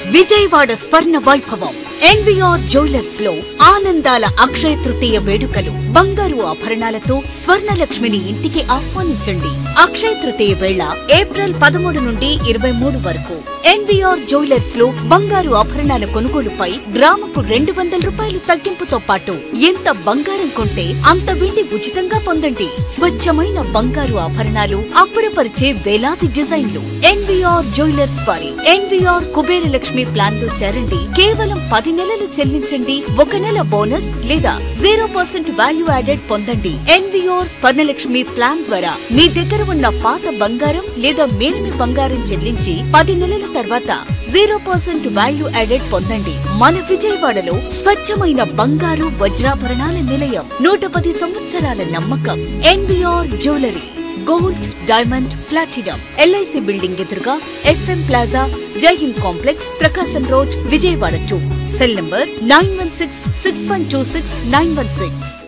విజయవాడ స్వర్ణ వైభవం NVR jewellers లో ఆనందాల అక్షయ తృతీయ వేడుకలు బంగారు ఆభరణాలతో స్వర్ణలక్ష్మిని ఇంటికి ఆహ్వానించండి అక్షయ తృతీయ వేళ ఏప్రిల్ పదమూడు నుండి ఇరవై మూడు వరకు ఎన్విఆర్ జ్యువెలర్స్ లో బంగారు ఆభరణాల కొనుగోలుపై గ్రాముకు రెండు వందల రూపాయలు తగ్గింపుతో పాటు ఎంత బంగారం కొంటే అంత వెండి ఉచితంగా పొందండి స్వచ్ఛమైన బంగారు ఆభరణాలు అబ్బురపరిచే వేలాది డిజైన్లు ఎన్విఆర్ జ్యువెలర్స్ వారి ఎన్విఆర్ కుబేర లక్ష్మి ప్లాన్ లో చేరండి కేవలం పది నెలలు చెల్లించండి ఒక నెల బోనస్ లేదా జీరో పర్సెంట్ వాల్యూ యాడెడ్ పొందండి ఎన్విఆర్ స్వర్ణలక్ష్మి ప్లాన్ ద్వారా మీ దగ్గర ఉన్న పాత బంగారం లేదా మేలిమి బంగారం చెల్లించి పది నెలల తర్వాత జీరో పర్సెంట్ వాల్యూ యాడెడ్ పొందండి మన విజయవాడలో స్వచ్ఛమైన బంగారు వజ్రాభరణాల నిలయం నూట పది సంవత్సరాల నమ్మకం NVR jewellery gold diamond platinum LIC building ఎదురుగా FM plaza Jaihind complex Prakasam road Vijayawada two cell number nine one six six one two six nine one six